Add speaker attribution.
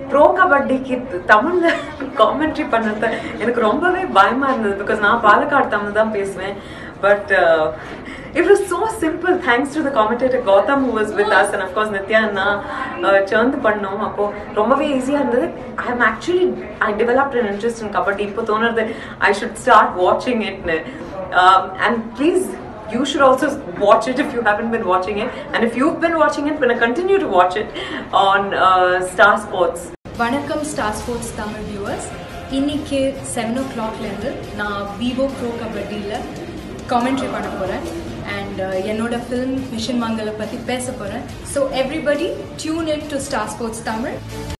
Speaker 1: bro கபடிக்கு தமிழ்ல commentary பண்ணது எனக்கு ரொம்பவே பயமா இருந்தது பிகாஸ் நான் பாலக்காடு தமிழ் தான் பேசுவேன் but it was so simple thanks to the commentator Gautham who was with us and of course Nithya அண்ணா சேர்ந்து பண்ணோம் அப்போ ரொம்பவே ஈஸியாக இருந்தது I am actually I developed an interest in kabaddi இப்போ தோணுறது ஐ ஷுட் ஸ்டார்ட் வாட்சிங் இட்னு and please you should also watch it if you haven't been watching it and if you've been watching it gonna continue to watch it on uh, star sports
Speaker 2: வணக்கம் Star Sports Tamil viewers இன்னைக்கு seven o கிளாக்லேருந்து நான் Vivo bro கபடியில் commentary பண்ண போகிறேன் and என்னோட film mission மங்கலை பற்றி பேச போகிறேன் so everybody tune in to Star Sports Tamil